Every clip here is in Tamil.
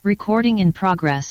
Recording in progress.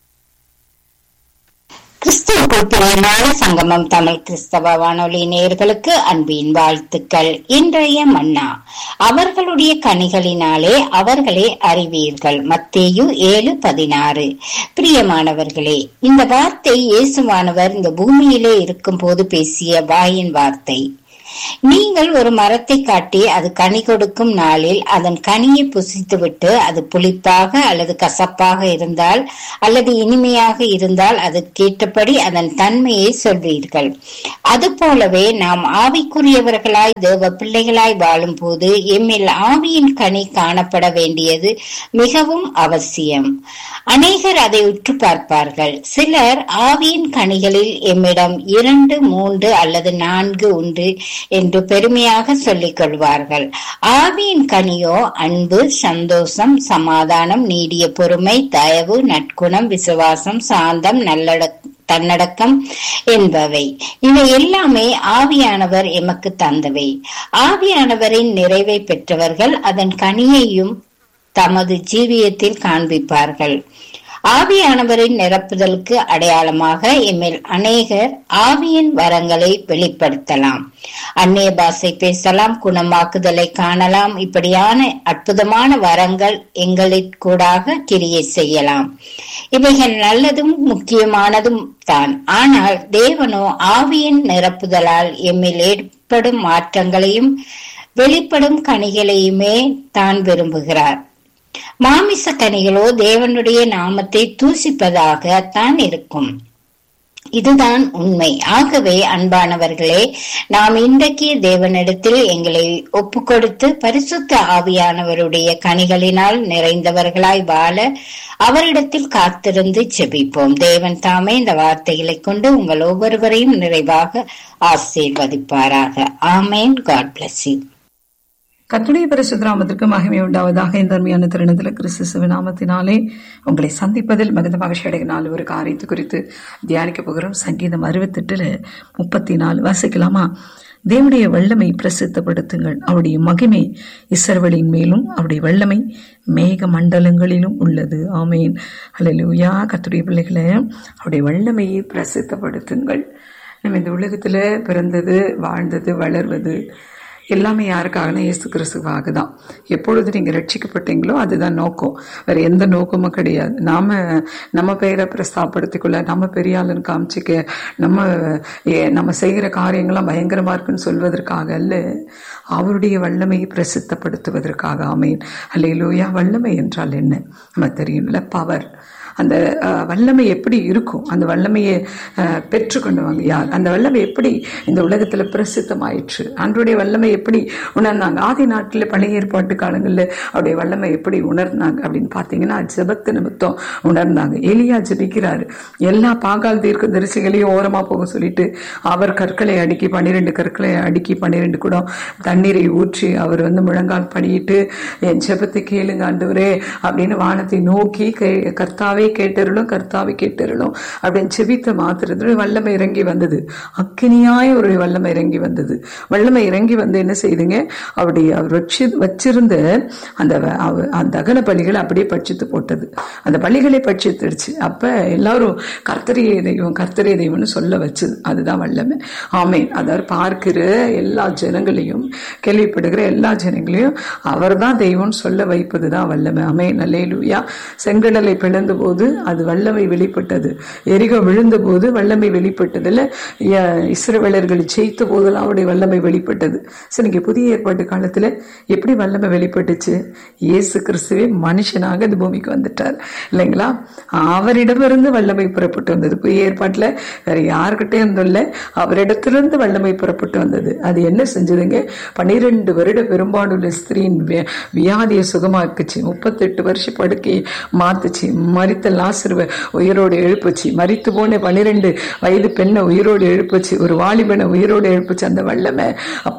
கிறிஸ்துவுக்குள் பிரியமான சங்கமம் தமிழ் கிறிஸ்தவ வானொலி நேயர்களுக்கு அன்பின் வாழ்த்துக்கள் இன்றைய மன்னா அவர்களுடைய கனிகளினாலே அவர்களை அறிவீர்கள் மத்தேயு ஏழு பதினாறு பிரியமானவர்களே இந்த வார்த்தை இயேசுவானவர் இந்த பூமியிலே இருக்கும் போது பேசிய வாயின் வார்த்தை நீங்கள் ஒரு மரத்தை காட்டி அது கனி கொடுக்கும் நாளில் அதன் கனியை புசித்துவிட்டு அது புளிப்பாக அல்லது கசப்பாக இருந்தால் அல்லது இனிமையாக இருந்தால் அதற்கேற்றபடி அதன் தன்மையை சொல்வீர்கள் அது போலவே நாம் ஆவிக்குரியவர்களாய் தேவ பிள்ளைகளாய் வாழும் போது எம்மில் ஆவியின் கனி காணப்பட வேண்டியது மிகவும் அவசியம் அநேகர் அதை உற்று பார்ப்பார்கள் சிலர் ஆவியின் கனிகளில் எம்மிடம் இரண்டு மூன்று அல்லது நான்கு உண்டு என்று பெருமையாக சொல்லிக் கொள்வார்கள் ஆவியின் கனியோ அன்பு சந்தோஷம் சமாதானம் நீடிய பொறுமை தயவு நற்குணம் விசுவாசம் சாந்தம் நல்லடக் தன்னடக்கம் என்பவை இவை எல்லாமே ஆவியானவர் எமக்கு தந்தவை ஆவியானவரின் நிறைவை பெற்றவர்கள் அதன் கனியையும் தமது ஜீவியத்தில் காண்பிப்பார்கள் ஆவியானவரின் நிரப்புதலுக்கு அடையாளமாக எம்மில் அநேகர் ஆவியின் வரங்களை வெளிப்படுத்தலாம் அந்நிய பாஷை பேசலாம் குணமாக்குதலை காணலாம் இப்படியான அற்புதமான வரங்கள் எங்களிற்கூடாக கிரியை செய்யலாம் இவைகள் நல்லதும் முக்கியமானதும் தான் ஆனால் தேவனோ ஆவியின் நிரப்புதலால் எம்மில் ஏற்படும் மாற்றங்களையும் வெளிப்படும் கனிகளையுமே தான் விரும்புகிறார் மாமிச கனிகளோ தேவனுடைய நாமத்தை தூசிப்பதாக தான் இருக்கும் இதுதான் உண்மை ஆகவே அன்பானவர்களே நாம் இன்றைக்கு தேவனிடத்தில் எங்களை ஒப்பு கொடுத்து பரிசுத்த ஆவியானவருடைய கனிகளினால் நிறைந்தவர்களாய் வாழ அவரிடத்தில் காத்திருந்து செபிப்போம் தேவன் தாமே இந்த வார்த்தைகளை கொண்டு உங்கள் ஒவ்வொருவரையும் நிறைவாக ஆசீர்வதிப்பாராக ஆமேன் காட் பிளஸ் யூ கத்துடைய பரிசுத்தராமத்திற்கு மகிமை உண்டாவதாக இந்த அருமையான தருணத்தில் கிறிஸ்து சிவநாமத்தினாலே உங்களை சந்திப்பதில் மிகுந்த மகிழ்ச்சி அடைகினால் ஒரு காரியத்தை குறித்து தியானிக்க போகிறோம் சங்கீதம் அறுபத்தெட்டுல முப்பத்தி நாலு வாசிக்கலாமா தேவனுடைய வல்லமை பிரசித்தப்படுத்துங்கள் அவருடைய மகிமை இசர்வலின் மேலும் அவருடைய வல்லமை மேக மண்டலங்களிலும் உள்ளது ஆமேன் அல்லூயா கத்துடைய பிள்ளைகளை அவருடைய வல்லமையை பிரசித்தப்படுத்துங்கள் நம்ம இந்த உலகத்தில் பிறந்தது வாழ்ந்தது வளர்வது எல்லாமே யாருக்காகனா இயேசு கிறிஸ்துவாக தான் எப்பொழுது நீங்கள் ரட்சிக்கப்பட்டீங்களோ அதுதான் நோக்கம் வேறு எந்த நோக்கமும் கிடையாது நாம் நம்ம பெயரை பிரஸ்தாப்படுத்திக்கொள்ள நம்ம பெரிய ஆளுன்னு காமிச்சிக்க நம்ம நம்ம செய்கிற காரியங்கள்லாம் பயங்கரமாக இருக்குன்னு சொல்வதற்காக அல்ல அவருடைய வல்லமையை பிரசித்தப்படுத்துவதற்காக ஆமேன் அல்லையிலோயா வல்லமை என்றால் என்ன நம்ம தெரியும்ல பவர் அந்த வல்லமை எப்படி இருக்கும் அந்த வல்லமையை பெற்றுக்கொண்டு வாங்க யார் அந்த வல்லமை எப்படி இந்த உலகத்தில் பிரசித்தமாயிற்று அன்றைய வல்லமை எப்படி உணர்ந்தாங்க ஆதி நாட்டில் பழைய ஏற்பாட்டு காலங்களில் அவருடைய வல்லமை எப்படி உணர்ந்தாங்க அப்படின்னு பார்த்தீங்கன்னா ஜபத்து நிமித்தம் உணர்ந்தாங்க எலியா ஜபிக்கிறாரு எல்லா பாகால் தீர்க்க தரிசிகளையும் ஓரமாக போக சொல்லிட்டு அவர் கற்களை அடுக்கி பன்னிரெண்டு கற்களை அடுக்கி பன்னிரெண்டு குடம் தண்ணீரை ஊற்றி அவர் வந்து முழங்கால் படியிட்டு என் ஜபத்தை கேளுங்க ஆண்டவரே அப்படின்னு வானத்தை நோக்கி கர்த்தாவே கேட்டருளும் கர்த்தாவை கேட்டருளும் அப்படின்னு செபித்த மாத்திரத்துல வல்லமை இறங்கி வந்தது அக்கினியாய் ஒரு வல்லமை இறங்கி வந்தது வல்லமை இறங்கி வந்து என்ன செய்துங்க அவருடைய அவர் வச்சு வச்சிருந்த அந்த அந்த அகன பலிகளை அப்படியே பட்சித்து போட்டது அந்த பலிகளை பட்சித்துடுச்சு அப்ப எல்லாரும் கர்த்தரிய தெய்வம் கர்த்தரிய தெய்வம்னு சொல்ல வச்சது அதுதான் வல்லமை ஆமேன் அதாவது பார்க்கிற எல்லா ஜனங்களையும் கேள்விப்படுகிற எல்லா ஜனங்களையும் அவர் தான் தெய்வம்னு சொல்ல வைப்பது தான் வல்லமை அமே நல்லேலூயா செங்கடலை பிளந்த போது அது வல்லமை வெளிப்பட்டது எரிகோ விழுந்த போது வல்லமை வெளிப்பட்டதுல இஸ்ரவேலர்கள் ஜெயித்த போதெல்லாம் அவருடைய வல்லமை வெளிப்பட்டது சரி நீங்க புதிய ஏற்பாட்டு காலத்துல எப்படி வல்லமை வெளிப்பட்டுச்சு இயேசு கிறிஸ்துவே மனுஷனாக இந்த பூமிக்கு வந்துட்டார் இல்லைங்களா அவரிடமிருந்து வல்லமை புறப்பட்டு வந்தது புதிய ஏற்பாட்டுல வேற யாருக்கிட்டே இருந்தோம்ல அவரிடத்திலிருந்து வல்லமை புறப்பட்டு வந்தது அது என்ன செஞ்சதுங்க பன்னிரெண்டு வருட பெரும்பாடுள்ள ஸ்திரீன் வியாதியை சுகமாக்குச்சு முப்பத்தெட்டு வருஷம் படுக்கையை மாத்துச்சு மறித்த லாசருவ உயிரோடு எழுப்புச்சு மறித்து போன பன்னிரெண்டு வயது பெண்ணை உயிரோடு எழுப்புச்சு ஒரு வாலிபனை உயிரோடு எழுப்புச்சு அந்த வல்லமை அப்படிப்பட்ட ஒரு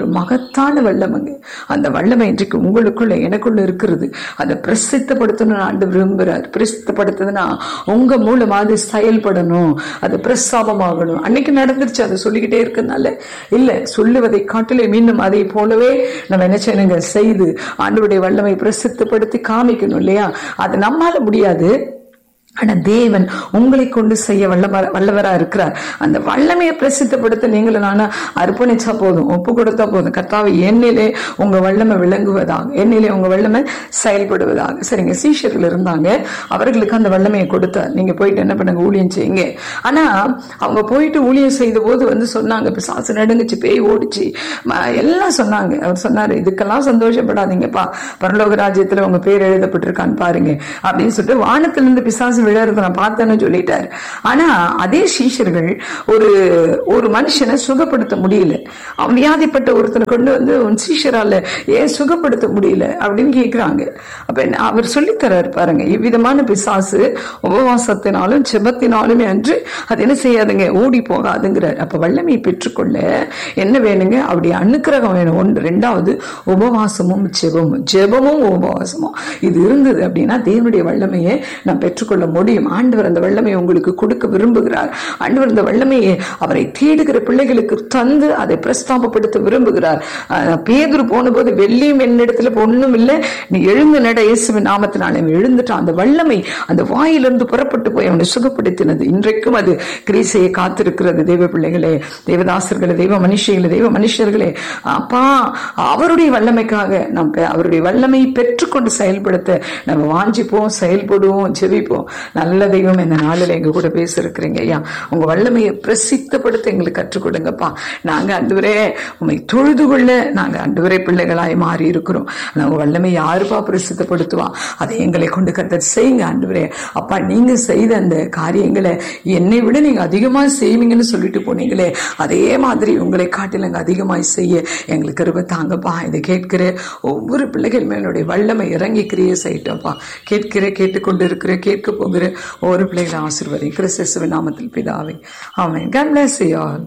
ஒரு மகத்தான வல்லமைங்க அந்த வல்லமை இன்றைக்கு உங்களுக்குள்ள எனக்குள்ள இருக்கிறது அதை பிரசித்தப்படுத்தணும்னு ஆண்டு விரும்புறார் பிரசித்தப்படுத்துதுன்னா உங்க மூலமா அது செயல்படணும் அது பிரஸ்தாபமாகணும் அன்னைக்கு நடந்துருச்சு அதை சொல்லிக்கிட்டே இருக்கனால இல்ல சொல்லுவதை காட்டிலே மீண்டும் அதை போலவே நம்ம என்ன செய்யணுங்க செய்து ஆண்டவருடைய வல்லமை பிரசித்தப்படுத்தி காமிக்கணும் இல்லையா அது நம்மால முடியாது ஆனா தேவன் உங்களை கொண்டு செய்ய வல்லம வல்லவரா இருக்கிறார் அந்த வல்லமையை பிரசித்தப்படுத்த நீங்களும் நானும் அர்ப்பணிச்சா போதும் ஒப்பு கொடுத்தா போதும் கர்த்தாவை எண்ணிலே உங்க வல்லமை விளங்குவதாக எண்ணிலே உங்க வல்லமை செயல்படுவதாக சரிங்க சீஷர்கள் இருந்தாங்க அவர்களுக்கு அந்த வல்லமையை கொடுத்தார் நீங்க போயிட்டு என்ன பண்ணுங்க ஊழியம் செய்யுங்க ஆனா அவங்க போயிட்டு ஊழியம் செய்த போது வந்து சொன்னாங்க பிசாசு நடுங்குச்சு பேய் ஓடிச்சு ம- எல்லாம் சொன்னாங்க அவர் சொன்னாரு இதுக்கெல்லாம் சந்தோஷப்படாதீங்கப்பா பரலோக ராஜ்யத்துல உங்க பேர் எழுதப்பட்டிருக்கான்னு பாருங்க அப்படின்னு சொல்லிட்டு வானத்திலிருந்து பிசாசு விழறது நான் பார்த்தேன்னு சொல்லிட்டாரு ஆனா அதே சீஷர்கள் ஒரு ஒரு மனுஷனை சுகப்படுத்த முடியல அவன் வியாதிப்பட்ட ஒருத்தனை கொண்டு வந்து உன் சீஷரால ஏன் சுகப்படுத்த முடியல அப்படின்னு கேக்குறாங்க அப்ப என்ன- அவர் சொல்லித்தராரு பாருங்க இவ்விதமான பிசாசு உபவாசத்தினாலும் செபத்தினாலுமே அன்று அது என்ன செய்யாதுங்க ஓடி போகாதுங்கிறார் அப்ப வல்லமையை பெற்றுக்கொள்ள என்ன வேணுங்க அப்படி அனுக்கிரகம் வேணும் ஒன்று ரெண்டாவது உபவாசமும் ஜெபமும் ஜெபமும் உபவாசமும் இது இருந்தது அப்படின்னா தேவனுடைய வல்லமையை நாம் பெற்றுக்கொள்ள முடியும் ஆண்டவர் அந்த வல்லமையை உங்களுக்கு கொடுக்க விரும்புகிறார் ஆண்டவர் அந்த வல்லமையை அவரை தேடுகிற பிள்ளைகளுக்கு தந்து அதை பிரஸ்தாபப்படுத்த விரும்புகிறார் அஹ், பேதுரு போனபோது வெள்ளியும் என்னிடத்துல ஒண்ணும் இல்லை நீ எழுந்து நட இயேசுவின் நாமத்தினால அவன் எழுந்துட்டான் அந்த வல்லமை அந்த வாயிலிருந்து புறப்பட்டு போய் அவனை சுகப்படுத்தினது இன்றைக்கும் அது கிரீசையை காத்திருக்கிறது தெய்வ பிள்ளைகளே தேவதாசர்களே தெய்வ மனுஷிகளே தெய்வ மனுஷர்களே அப்பா அவருடைய வல்லமைக்காக நாம் பெ- அவருடைய வல்லமையை பெற்றுக்கொண்டு செயல்படுத்த நம்ம வாஞ்சிப்போம் செயல்படுவோம் ஜெபிப்போம் நல்ல தெய்வம் இந்த நாளில் எங்க கூட பேசிருக்கிறீங்க ஐயா உங்க வல்லமையை பிரசித்தப்படுத்த எங்களுக்கு கற்றுக் கொடுங்கப்பா நாங்க அன்றுவரே உண்மை தொழுது கொள்ள நாங்க அன்றுவரே பிள்ளைகளாய் மாறி இருக்கிறோம் ஆனா உங்க வல்லமை யாருப்பா பிரசித்தப்படுத்துவா அதை எங்களை கொண்டு கத்தர் செய்யுங்க ஆண்டவரே அப்பா நீங்க செய்த அந்த காரியங்களை என்னை விட நீங்க அதிகமா செய்வீங்கன்னு சொல்லிட்டு போனீங்களே அதே மாதிரி உங்களை காட்டிலங்க அதிகமாய் செய்ய எங்களுக்கு கிருபை தாங்கப்பா இதை கேட்கிற ஒவ்வொரு பிள்ளைகள் மேலுடைய வல்லமை இறங்கி கிரியை செய்யட்டப்பா கேட்கிற கேட்டுக்கொண்டு இருக்கிற கேட்க போகிற ஒவ்வொரு பிள்ளைகளை ஆசீர்வதி கிறிஸ்துவ நாமத்தில் பிதாவே ஆமென் God bless you all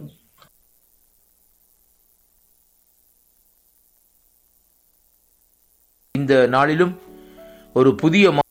இந்த நாளிலும் ஒரு புதிய மா-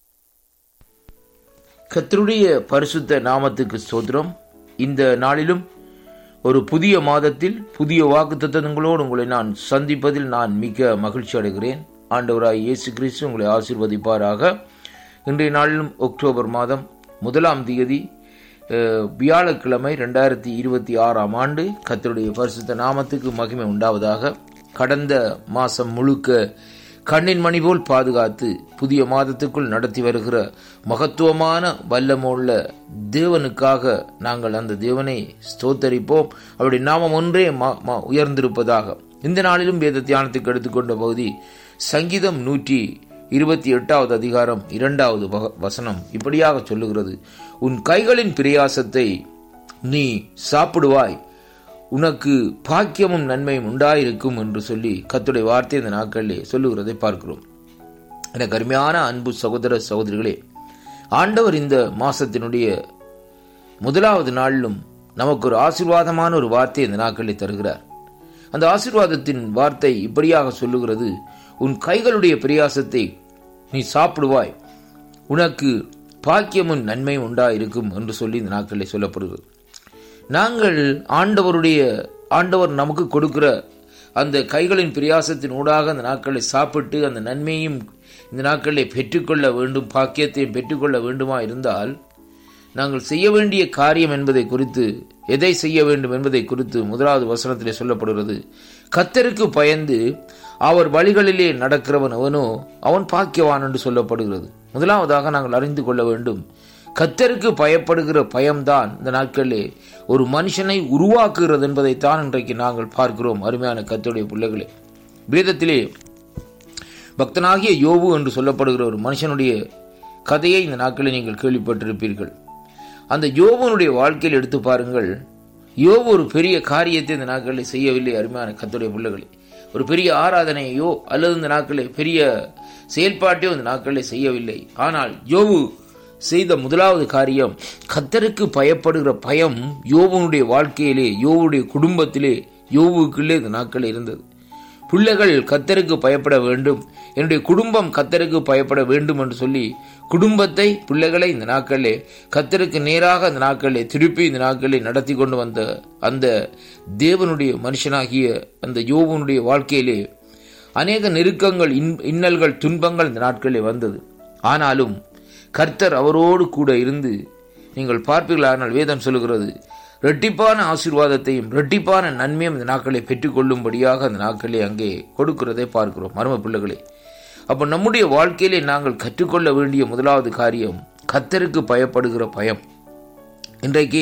கர்த்தருடைய பரிசுத்த நாமத்துக்கு ஸ்தோத்திரம் இந்த நாளிலும் ஒரு புதிய மாதத்தில் புதிய வாக்குத்தத்தங்களோடு உங்களை நான் சந்திப்பதில் நான் மிக மகிழ்ச்சி அடைகிறேன் ஆண்டவராய் இயேசு கிறிஸ்து உங்களை ஆசீர்வதிப்பாராக இன்றைய நாளிலும் அக்டோபர் மாதம் முதலாம் தேதி அஹ், வியாழக்கிழமை ரெண்டாயிரத்தி இருபத்தி ஆறாம் ஆண்டு கர்த்தருடைய பரிசுத்த நாமத்துக்கு மகிமை உண்டாவதாக கடந்த மாசம் முழுக்க கண்ணின் மணி போல் பாதுகாத்து புதிய மாதத்துக்குள் நடத்தி வருகிற மகத்துவமான வல்லமுள்ள தேவனுக்காக நாங்கள் அந்த தேவனை ஸ்தோத்தரிப்போம் அவருடைய நாமம் ஒன்றே ம- ம- உயர்ந்திருப்பதாக இந்த நாளிலும் வேத தியானத்துக்கு எடுத்துக்கொண்ட பகுதி சங்கீதம் நூற்றி இருபத்தி எட்டாவது அதிகாரம் இரண்டாவது வக- வசனம் இப்படியாக சொல்லுகிறது உன் கைகளின் பிரயாசத்தை நீ சாப்பிடுவாய் உனக்கு பாக்கியமும் நன்மையும் உண்டாயிருக்கும் என்று சொல்லி கத்துடைய வார்த்தை இந்த நாட்களிலே சொல்லுகிறதை பார்க்கிறோம் எனக்கு அருமையான அன்பு சகோதர சகோதரிகளே ஆண்டவர் இந்த மாசத்தினுடைய முதலாவது நாளிலும் நமக்கு ஒரு ஆசீர்வாதமான ஒரு வார்த்தை இந்த நாட்களில் தருகிறார் அந்த ஆசீர்வாதத்தின் வார்த்தை இப்படியாக சொல்லுகிறது உன் கைகளுடைய பிரயாசத்தை நீ சாப்பிடுவாய் உனக்கு பாக்கியமும் நன்மையும் உண்டாயிருக்கும் என்று சொல்லி இந்த நாட்களில் சொல்லப்படுகிறது நாங்கள் ஆண்டவருடைய ஆண்டவர் நமக்கு கொடுக்கிற அந்த கைகளின் பிரயாசத்தின் ஊடாக அந்த நாட்களை சாப்பிட்டு அந்த நன்மையும் இந்த நாட்களை பெற்றுக்கொள்ள வேண்டும் பாக்கியத்தையும் பெற்றுக்கொள்ள வேண்டுமா இருந்தால் நாங்கள் செய்ய வேண்டிய காரியம் என்பதை குறித்து எதை செய்ய வேண்டும் என்பதை குறித்து முதலாவது வசனத்திலே சொல்லப்படுகிறது கத்தருக்கு பயந்து அவர் வழிகளிலே நடக்கிறவன் அவனோ அவன் பாக்கியவான் என்று சொல்லப்படுகிறது முதலாவதாக நாங்கள் அறிந்து கொள்ள வேண்டும் கத்தருக்கு பயப்படுகிற பயம்தான் இந்த நாட்களிலே ஒரு மனுஷனை உருவாக்குகிறது என்பதைத்தான் இன்றைக்கு நாங்கள் பார்க்கிறோம் அருமையான கத்தருடைய பிள்ளைகளே வேதத்திலே பக்தனாகிய யோபு என்று சொல்லப்படுகிற ஒரு மனுஷனுடைய கதையை இந்த நாட்களில் நீங்கள் கேள்விப்பட்டிருப்பீர்கள் அந்த யோபனுடைய வாழ்க்கையில் எடுத்து பாருங்கள் யோபு ஒரு பெரிய காரியத்தை இந்த நாட்களில் செய்யவில்லை அருமையான கத்துடைய பிள்ளைகளே ஒரு பெரிய ஆராதனையோ அல்லது இந்த நாட்களில் பெரிய செயல்பாட்டையோ இந்த நாட்களில் செய்யவில்லை ஆனால் யோபு செய்த முதலாவது காரியம் கத்தருக்கு பயப்படுகிற பயம் யோபனுடைய வாழ்க்கையிலே யோபுடைய குடும்பத்திலே யோவுக்குள்ளே இந்த நாட்கள் இருந்தது பிள்ளைகள் கத்தருக்கு பயப்பட வேண்டும் என்னுடைய குடும்பம் கத்தருக்கு பயப்பட வேண்டும் என்று சொல்லி குடும்பத்தை பிள்ளைகளை இந்த நாட்களிலே கத்தருக்கு நேராக இந்த நாட்களிலே திருப்பி இந்த நாட்களிலே நடத்தி கொண்டு வந்த அந்த தேவனுடைய மனுஷனாகிய அந்த யோவனுடைய வாழ்க்கையிலே அநேக நெருக்கங்கள் இன்- இன்னல்கள் துன்பங்கள் இந்த நாட்களிலே வந்தது ஆனாலும் கர்த்தர் அவரோடு கூட இருந்து நீங்கள் பார்ப்பீர்களானால் வேதம் சொல்லுகிறது ரெட்டிப்பான ஆசீர்வாதத்தையும் ரெட்டிப்பான நன்மையும் இந்த நாட்களை பெற்றுக்கொள்ளும்படியாக அந்த நாட்களை அங்கே கொடுக்கிறதை பார்க்கிறோம் மர்ம பிள்ளைகளே அப்போ நம்முடைய வாழ்க்கையிலே நாங்கள் கற்றுக்கொள்ள வேண்டிய முதலாவது காரியம் கர்த்தருக்கு பயப்படுகிற பயம் இன்றைக்கு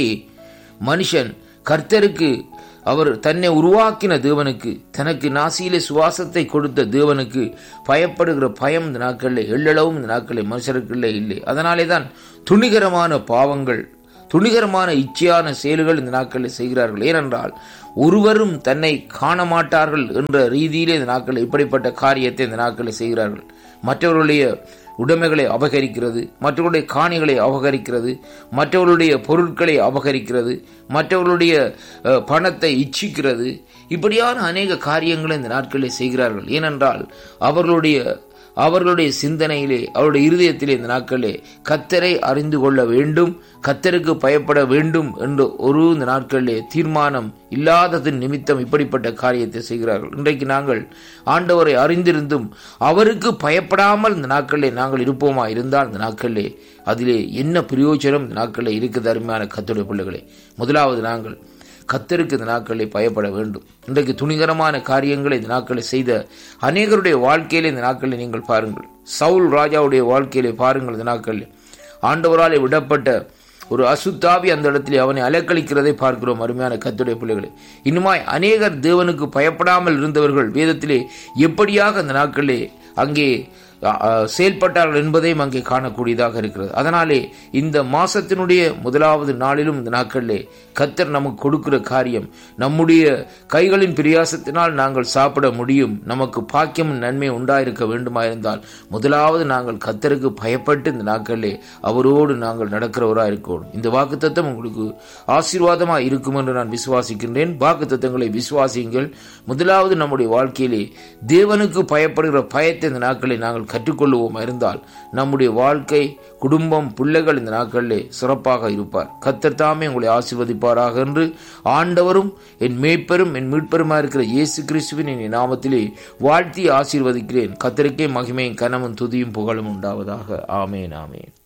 மனுஷன் கர்த்தருக்கு அவர் தன்னை உருவாக்கின தேவனுக்கு தனக்கு நாசியிலே சுவாசத்தை கொடுத்த தேவனுக்கு பயப்படுகிற பயம் இந்த நாட்களில் எள்ளளவும் இந்த நாட்களில் மனுஷருக்குள்ளே இல்லை அதனாலே தான் துணிகரமான பாவங்கள் துணிகரமான இச்சையான செயல்கள் இந்த நாட்களில் செய்கிறார்கள் ஏனென்றால் ஒருவரும் தன்னை காண மாட்டார்கள் என்ற ரீதியிலே இந்த நாட்களில் இப்படிப்பட்ட காரியத்தை இந்த நாட்களில் செய்கிறார்கள் மற்றவர்களுடைய உடைமைகளை அபகரிக்கிறது மற்றவர்களுடைய காணிகளை அபகரிக்கிறது மற்றவர்களுடைய பொருட்களை அபகரிக்கிறது மற்றவர்களுடைய அஹ், பணத்தை இச்சிக்கிறது இப்படியான அநேக காரியங்களை இந்த நாட்களில் செய்கிறார்கள் ஏனென்றால் அவர்களுடைய அவர்களுடைய சிந்தனையிலே அவருடைய இருதயத்திலே இந்த நாட்களிலே கத்தரை அறிந்து கொள்ள வேண்டும் கத்தருக்கு பயப்பட வேண்டும் என்ற ஒரு இந்த நாட்களிலே தீர்மானம் இல்லாததன் நிமித்தம் இப்படிப்பட்ட காரியத்தை செய்கிறார்கள் இன்றைக்கு நாங்கள் ஆண்டவரை அறிந்திருந்தும் அவருக்கு பயப்படாமல் இந்த நாட்களிலே நாங்கள் இருப்போமா இருந்தால் இந்த நாட்களிலே அதிலே என்ன பிரயோஜனம் இந்த நாட்களிலே இருக்குது அருமையான கத்துடைய பிள்ளைகளே முதலாவது நாங்கள் கத்தருக்கு இந்த நாட்களில் பயப்பட வேண்டும் இன்றைக்கு துணிகரமான காரியங்களை இந்த நாட்களில் செய்த அநேகருடைய வாழ்க்கையிலே இந்த நாட்களில் நீங்கள் பாருங்கள் சவுல் ராஜாவுடைய வாழ்க்கையிலே பாருங்கள் இந்த நாட்களில் ஆண்டவராலே விடப்பட்ட ஒரு அசுத்தாவி அந்த இடத்திலே அவனை அலக்களிக்கிறதை பார்க்கிறோம் அருமையான கத்துடைய பிள்ளைகளை இன்னுமாய் அநேகர் தேவனுக்கு பயப்படாமல் இருந்தவர்கள் வேதத்திலே எப்படியாக அந்த நாட்களிலே அங்கே அ, அ, செயல்பட்டார்கள் என்பதையும் அங்கே காணக்கூடியதாக இருக்கிறது அதனாலே இந்த மாசத்தினுடைய முதலாவது நாளிலும் இந்த நாட்களிலே கத்தர் நமக்கு கொடுக்கிற காரியம் நம்முடைய கைகளின் பிரியாசத்தினால் நாங்கள் சாப்பிட முடியும் நமக்கு பாக்கியம் நன்மை உண்டாயிருக்க வேண்டுமாயிருந்தால் முதலாவது நாங்கள் கத்தருக்கு பயப்பட்டு இந்த நாட்களிலே அவரோடு நாங்கள் நடக்கிறவராக இருக்கணும் இந்த வாக்குத்தத்தம் உங்களுக்கு ஆசீர்வாதமாக இருக்கும் என்று நான் விசுவாசிக்கின்றேன் வாக்குத்தத்தங்களை விசுவாசியுங்கள் முதலாவது நம்முடைய வாழ்க்கையிலே தேவனுக்கு பயப்படுகிற பயத்தை இந்த நாட்களை நாங்கள் கற்றுக்கொள்ளுவோம் இருந்தால் நம்முடைய வாழ்க்கை குடும்பம் பிள்ளைகள் இந்த நாட்களிலே சிறப்பாக இருப்பார் கத்தர் தாமே உங்களை ஆசீர்வதிப்பாராக என்று ஆண்டவரும் என் மேய்ப்பரும் என் மீட்பருமா இருக்கிற இயேசு கிறிஸ்துவின் என் நாமத்திலே வாழ்த்தி ஆசீர்வதிக்கிறேன் கத்தருக்கே மகிமையும் கனமும் துதியும் புகழும் உண்டாவதாக ஆமேன் ஆமேன்